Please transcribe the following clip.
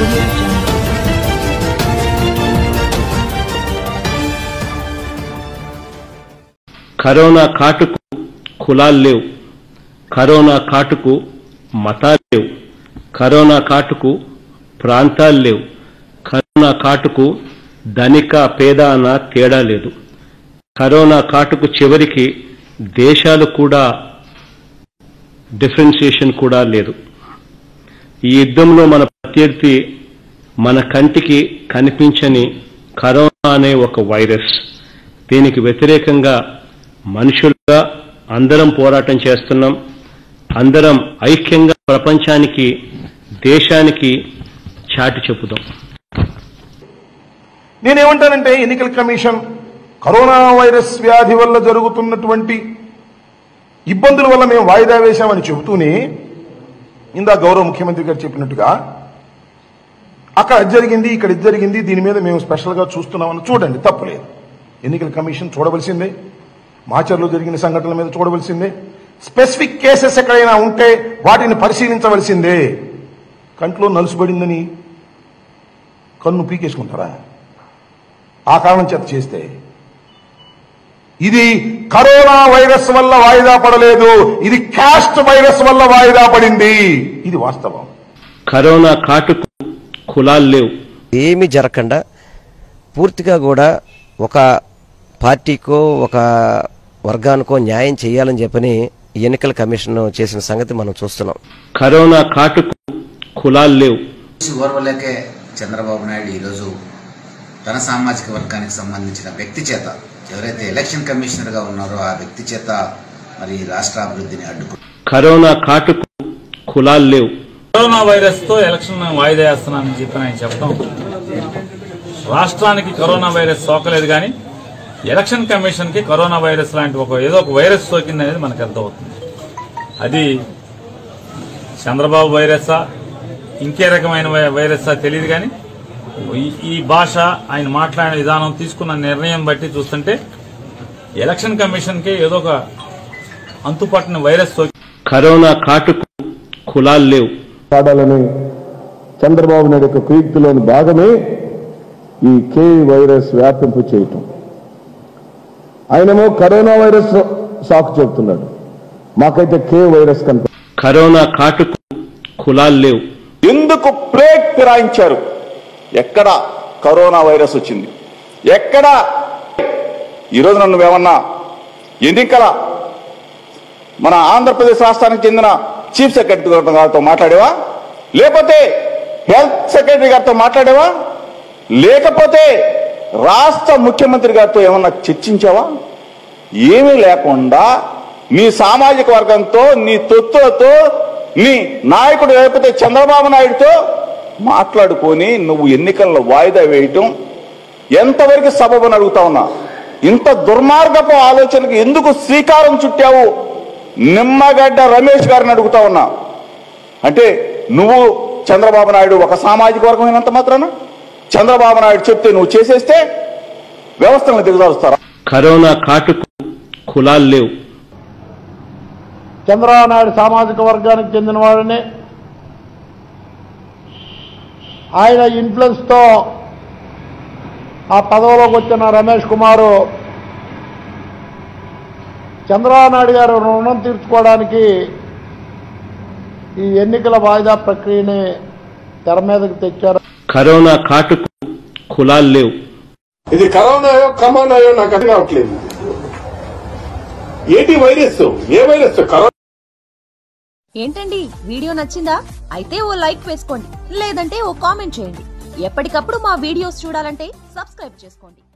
audio jungle. Corona కాటుకు కులాలు లేవు కరోనా కాటుకు మతాలు లేవు కరోనా కాటుకు ప్రాంతాలు లేవు కరోనా కాటుకు ధనిక పేద అన్న తేడా లేదు కరోనా కాటుకు చివరికి దేశాలు కూడా డిఫరెన్షియేషన్ కూడా లేదు ఈ యుద్ధంలో మన ప్రత్యర్థి మన కంటికి కనిపించని కరోనా అనే ఒక వైరస్ దీనికి వ్యతిరేకంగా మనుషులుగా అందరం పోరాటం చేస్తున్నాం అందరం ఐక్యంగా ప్రపంచానికి దేశానికి చాటి చెప్పుదాం నేనేమంటానంటే ఎన్నికల కమిషన్ కరోనా వైరస్ వ్యాధి వల్ల జరుగుతున్నటువంటి ఇబ్బందుల వల్ల మేము వాయిదా వేశామని చెబుతూనే ఇందా గౌరవ ముఖ్యమంత్రి గారు చెప్పినట్టుగా అక్కడ అది జరిగింది ఇక్కడ ఇది జరిగింది దీని మీద మేము స్పెషల్గా చూస్తున్నామని చూడండి తప్పులేదు ఎన్నికల కమిషన్ చూడవలసిందే మాచర్లో జరిగిన సంఘటనల మీద చూడవలసిందే స్పెసిఫిక్ కేసెస్ ఎక్కడైనా ఉంటే వాటిని పరిశీలించవలసిందే కంట్లో నలుసుబడిందని కన్ను పీకేసుకుంటారా ఆ కారణం చేత చేస్తే ఇది కరోనా వైరస్ వల్ల వాయిదా పడలేదు ఇది క్యాస్ట్ వైరస్ వల్ల వాయిదా పడింది ఇది వాస్తవం కరోనా కాటుకు కులాలు లేవు ఏమీ జరగకుండా పూర్తిగా కూడా ఒక పార్టీకో ఒక వర్గానికో న్యాయం చేయాలని చెప్పని ఈ ఎన్నికల కమిషన్ చేసిన సంగతి మనం చూస్తున్నాం కరోనా కాటుకు కులాలు లేవు చూసి ఓర్వలేకే చంద్రబాబు నాయుడు ఈరోజు తన సామాజిక వర్గానికి సంబంధించిన వ్యక్తి చేత ఎవరైతే ఎలక్షన్ కమిషనర్ గా ఉన్నారో ఆ వ్యక్తి చేత మరి రాష్ట్ర అభివృద్ధిని అడ్డుకు కరోనా కాటుకు కులాలు లేవు కరోనా వైరస్ తో ఎలక్షన్ వాయిదా వేస్తున్నానని చెప్పి ఆయన చెప్పడం రాష్ట్రానికి కరోనా వైరస్ సోకలేదు కానీ ఎలక్షన్ కమిషన్ కి కరోనా వైరస్ లాంటి ఒక ఏదో ఒక వైరస్ సోకింది అనేది మనకు అర్థమవుతుంది అది చంద్రబాబు వైరసా ఇంకే రకమైన వై- వైరసా తెలియదు కానీ ఈ- ఈ భాష ఆయన మాట్లాడిన విధానం తీసుకున్న నిర్ణయం బట్టి చూస్తుంటే ఎలక్షన్ కమిషన్ కి ఏదో ఒక అంతుపట్టిన వైరస్ సోకి కరోనా కాటుకు కులాలు లేవు పాడాలని చంద్రబాబు నాయుడు యొక్క కుయుక్తిలోని భాగమే ఈ కే వైరస్ వ్యాపింపు చేయటం ఆయనేమో కరోనా వైరస్ సాకు చెప్తున్నాడు మాకైతే కే వైరస్ కనుక కరోనా కాటుకు కులాలు లేవు ఎందుకు ప్లేగ్ ఫిరాయించారు ఎక్కడ కరోనా వైరస్ వచ్చింది ఎక్కడ ఈరోజు నన్ను ఏమన్నా ఎన్నికల మన ఆంధ్రప్రదేశ్ రాష్ట్రానికి చెందిన చీఫ్ సెక్రటరీ గారితో మాట్లాడేవా లేకపోతే హెల్త్ సెక్రటరీ గారితో మాట్లాడేవా లేకపోతే రాష్ట్ర ముఖ్యమంత్రి గారితో ఏమన్నా చర్చించావా ఏమీ లేకుండా నీ సామాజిక వర్గంతో నీ తొత్తులతో నీ నాయకుడు లేకపోతే చంద్రబాబు నాయుడుతో మాట్లాడుకొని నువ్వు ఎన్నికల్లో వాయిదా వేయటం ఎంతవరకు సబబని అడుగుతా ఉన్నా ఇంత దుర్మార్గపు ఆలోచనకు ఎందుకు శ్రీకారం చుట్టావు నిమ్మగడ్డ రమేష్ గారిని అడుగుతా ఉన్నా అంటే నువ్వు చంద్రబాబు నాయుడు ఒక సామాజిక వర్గమైనంత మాత్రాన చంద్రబాబు నాయుడు చెప్తే నువ్వు చేసేస్తే వ్యవస్థలను దిగజారుస్తారా కరోనా కాటుకు కులాలు లేవు చంద్రబాబు నాయుడు సామాజిక వర్గానికి చెందిన వాడిని ఆయన ఇన్ఫ్లుయెన్స్ తో ఆ పదవిలోకి వచ్చిన రమేష్ కుమారు చంద్రబాబు నాయుడు గారు రుణం తీర్చుకోవడానికి ఈ ఎన్నికల వాయిదా ప్రక్రియని తెర మీదకి తెచ్చారు కరోనా కాటుకు కులాలు లేవు ఇది కరోనాయో కమానాయో నాకు అర్థం కావట్లేదు ఏంటి వైరస్ ఏ వైరస్ కరోనా ఏంటండి వీడియో నచ్చిందా అయితే ఓ లైక్ వేసుకోండి లేదంటే ఓ కామెంట్ చేయండి ఎప్పటికప్పుడు మా వీడియోస్ చూడాలంటే సబ్స్క్రైబ్ చేసుకోండి